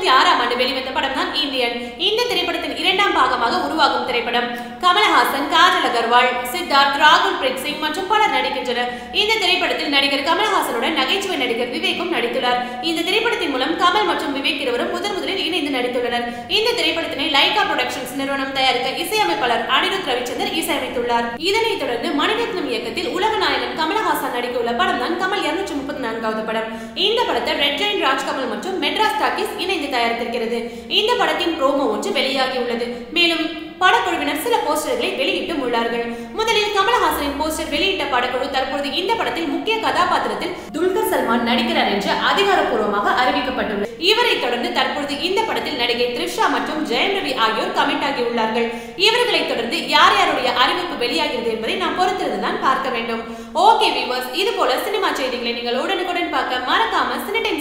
ஆறாம் ஆண்டு வெளிவந்த படம் தான் இந்தியன் இந்த திரைப்படத்தின் இரண்டாம் பாகமாக உருவாகும் திரைப்படம் கமலஹாசன் காஜல் அகர்வால் சித்தார்த் ராகுல் பிரீத் சிங் மற்றும் பலர் நடிக்கின்றனர் இந்த திரைப்படத்தில் நடிகர் கமலஹாசனுடன் நகைச்சுவை நடிகர் விவேக்கும் நடித்துள்ளார் இந்த திரைப்படத்தின் மூலம் கமல் மற்றும் விவேக் இருவரும் முதன் முதலில் இணைந்து நடித்துள்ளனர் இந்த திரைப்படத்தினை லைகா புரொடக்ஷன்ஸ் நிறுவனம் தயாரிக்க இசையமைப்பாளர் அனிருத் ரவிச்சந்தர் இசையமைத்துள்ளார் இதனைத் தொடர்ந்து மணிரத்னம் இயக்கத்தில் உலக நாயகன் கமலஹாசன் நடிக்க உள்ள படம் தான் கமல் இருநூற்றி முப்பத்தி நான்காவது படம் இந்த படத்தை ரெட் ஜெயின் ராஜ்கமல் மற்றும் மெட்ராஸ் டாக்கீஸ் இணைந்து தயாரித்திருக்கிறது இந்த படத்தின் ப்ரோமோ ஒன்று வெளியாகி உள்ளது மேலும் படக்குழுவினர் சில போஸ்டர்களை வெளியிட்டும் உள்ளார்கள் முதலில் கமலஹாசனின் போஸ்டர் வெளியிட்ட படக்குழு தற்பொழுது இந்த படத்தில் முக்கிய கதாபாத்திரத்தில் துல்கர் சல்மான் நடிக்கிறார் என்று அதிகாரப்பூர்வமாக அறிவிக்கப்பட்டுள்ளது இவரை தொடர்ந்து தற்பொழுது இந்த படத்தில் நடிகை த்ரிஷா மற்றும் ஜெயம் ரவி ஆகியோர் கமிட் ஆகியுள்ளார்கள் இவர்களை தொடர்ந்து யார் யாருடைய அறிவிப்பு வெளியாகிறது என்பதை நாம் பொறுத்திருந்துதான் பார்க்க வேண்டும் ஓகே வியூவர்ஸ் இது போல சினிமா செய்திகளை நீங்கள் உடனுக்குடன் பார்க்க மறக்காம சினி டைம்